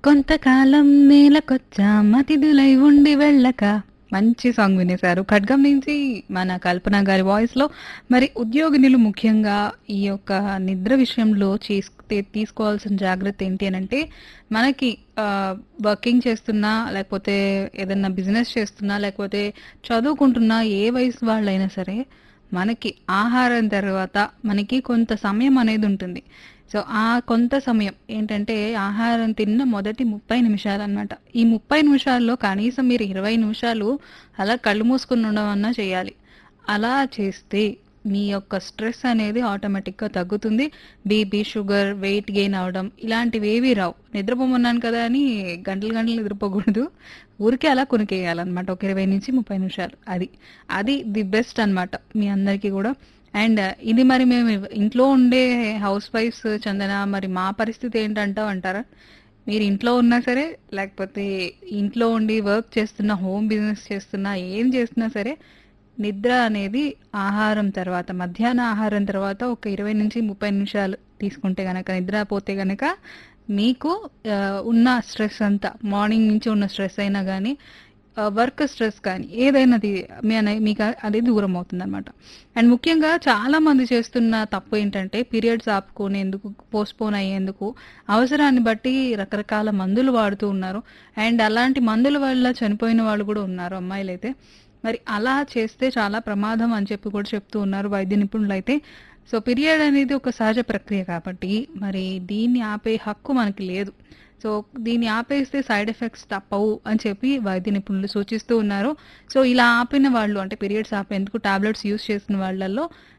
కొంతకాలం నేలకొచ్చా మతిథులై ఉండి వెళ్ళక మంచి సాంగ్ వినేశారు ఖడ్గం నుంచి మన కల్పన గారి వాయిస్ లో మరి ఉద్యోగినులు ముఖ్యంగా ఈ యొక్క నిద్ర విషయంలో చేస్తే తీసుకోవాల్సిన జాగ్రత్త ఏంటి అని అంటే మనకి వర్కింగ్ చేస్తున్నా లేకపోతే ఏదన్నా బిజినెస్ చేస్తున్నా లేకపోతే చదువుకుంటున్నా ఏ వయసు వాళ్ళైనా సరే మనకి ఆహారం తర్వాత మనకి కొంత సమయం అనేది ఉంటుంది సో ఆ కొంత సమయం ఏంటంటే ఆహారం తిన్న మొదటి ముప్పై నిమిషాలు అన్నమాట ఈ ముప్పై నిమిషాల్లో కనీసం మీరు ఇరవై నిమిషాలు అలా కళ్ళు మూసుకుని ఉండమన్నా చేయాలి అలా చేస్తే మీ యొక్క స్ట్రెస్ అనేది ఆటోమేటిక్గా తగ్గుతుంది బీపీ షుగర్ వెయిట్ గెయిన్ అవడం ఇలాంటివి ఏవి రావు నిద్రపోమన్నాను కదా అని గంటలు గంటలు నిద్రపోకూడదు ఊరికే అలా కొనికేయాలన్నమాట ఒక ఇరవై నుంచి ముప్పై నిమిషాలు అది అది ది బెస్ట్ అన్నమాట మీ అందరికీ కూడా అండ్ ఇది మరి మేము ఇంట్లో ఉండే హౌస్ వైఫ్స్ చందన మరి మా పరిస్థితి ఏంటంటావు అంటారా మీరు ఇంట్లో ఉన్నా సరే లేకపోతే ఇంట్లో ఉండి వర్క్ చేస్తున్నా హోమ్ బిజినెస్ చేస్తున్నా ఏం చేస్తున్నా సరే నిద్ర అనేది ఆహారం తర్వాత మధ్యాహ్న ఆహారం తర్వాత ఒక ఇరవై నుంచి ముప్పై నిమిషాలు తీసుకుంటే గనక నిద్ర పోతే గనక మీకు ఆ, ఉన్న స్ట్రెస్ అంతా మార్నింగ్ నుంచి ఉన్న స్ట్రెస్ అయినా కానీ వర్క్ స్ట్రెస్ కానీ ఏదైనా ది- మీ అనే- మీకు అది దూరం అవుతుంది అనమాట అండ్ ముఖ్యంగా చాలా మంది చేస్తున్న తప్పు ఏంటంటే పీరియడ్స్ ఆపుకునేందుకు పోస్ట్పోన్ అయ్యేందుకు అవసరాన్ని బట్టి రకరకాల మందులు వాడుతూ ఉన్నారు అండ్ అలాంటి మందుల వల్ల చనిపోయిన వాళ్ళు కూడా ఉన్నారు అమ్మాయిలు అయితే మరి అలా చేస్తే చాలా ప్రమాదం అని చెప్పి కూడా చెప్తూ ఉన్నారు వైద్య నిపుణులు అయితే సో పీరియడ్ అనేది ఒక సహజ ప్రక్రియ కాబట్టి మరి దీన్ని ఆపే హక్కు మనకి లేదు సో దీన్ని ఆపేస్తే సైడ్ ఎఫెక్ట్స్ తప్పవు అని చెప్పి వైద్య నిపుణులు సూచిస్తూ ఉన్నారు సో ఇలా ఆపిన వాళ్ళు అంటే పీరియడ్స్ ఆపేందుకు టాబ్లెట్స్ యూస్ చేసిన వాళ్ళల్లో